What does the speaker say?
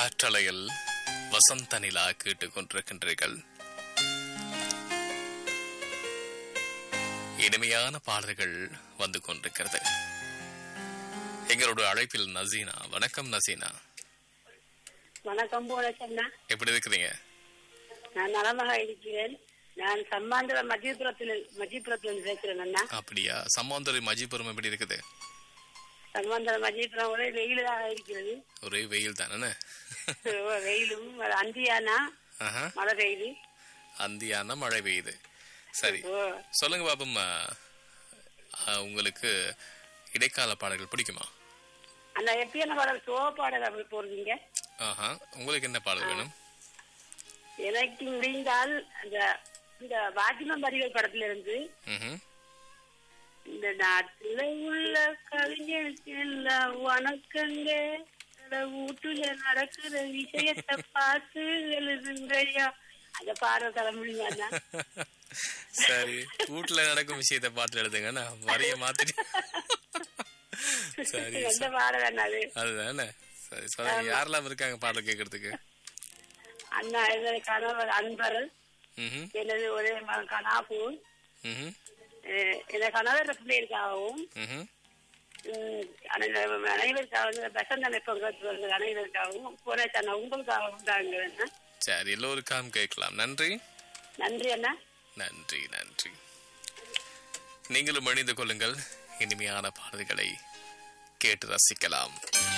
காற்றலையில் வசந்த நிலா கேட்டுக் கொண்டிருக்கின்றீர்கள் இனிமையான பாடல்கள் வந்து கொண்டிருக்கிறது எங்களோட அழைப்பில் நசீனா வணக்கம் நசீனா வணக்கம் போலச்சண்ணா எப்படி இருக்கிறீங்க நான் நலமாக இருக்கிறேன் நான் சம்மாந்திர மஜிபுரத்தில் மஜிபுரத்தில் பேசுறேன் அண்ணா அப்படியா சம்மாந்தரி மஜிபுரம் எப்படி இருக்குது சம்மாந்திர மஜிபுரம் ஒரே வெயிலாக இருக்கிறது ஒரே வெயில் தானே வெயிலும் அது அந்தியானா ஆஹா மழை பெய்யுது அந்தியான மழை பெய்யுது சரி ஓ, சொல்லுங்க பாப்பம் ஆ, ஆ, உங்களுக்கு இடைக்கால பாடல்கள் பிடிக்குமா அண்ணா எப்பயான பாடல் சோ பாடல் அப்படி போடுறீங்க ஆஹா உங்களுக்கு என்ன பாடல் வேணும் எனக்கு முடிந்தால் அந்த இந்த வாத்திமம் பரிகள் படத்துல இருந்து ம்ஹும். இந்த நாட்டுல உள்ள கவிஞருக்கு எல்லாம் வணக்கங்க இந்த வீட்டுல நடக்கிற விஷயத்தை பார்த்து எழுதுங்கய்யா அந்த பாடல் தர முடியுமா அண்ணா? சரி வீட்டுல நடக்கும் விஷயத்தை பார்த்து எழுதுங்க நான் வரிய மாத்திட்டு சரி எந்த பாடல் அண்ணா அது அதுதானே சரி சொல்லுங்க யாரெல்லாம் இருக்காங்க பாடல் கேட்கறதுக்கு அண்ணா எனது கணவர் அன்பர் ம்ஹும். எனது ஒரே மகன் கனாபூர் ம்ஹும். எனது கணவர் பிள்ளைகளுக்காகவும் ம்ஹும். உம், அனைவரு- அனைவருக்காக வந்து பெசன்ட் அமைப்பு அனைவருக்காகவும் போராட்டம் உங்களுக்காகவும் தாங்க அண்ணா சரி எல்லோருக்காகவும் கேட்கலாம் நன்றி நன்றி அண்ணா நன்றி நன்றி நீங்களும் அணிந்து கொள்ளுங்கள் இனிமையான பாடல்களை கேட்டு ரசிக்கலாம்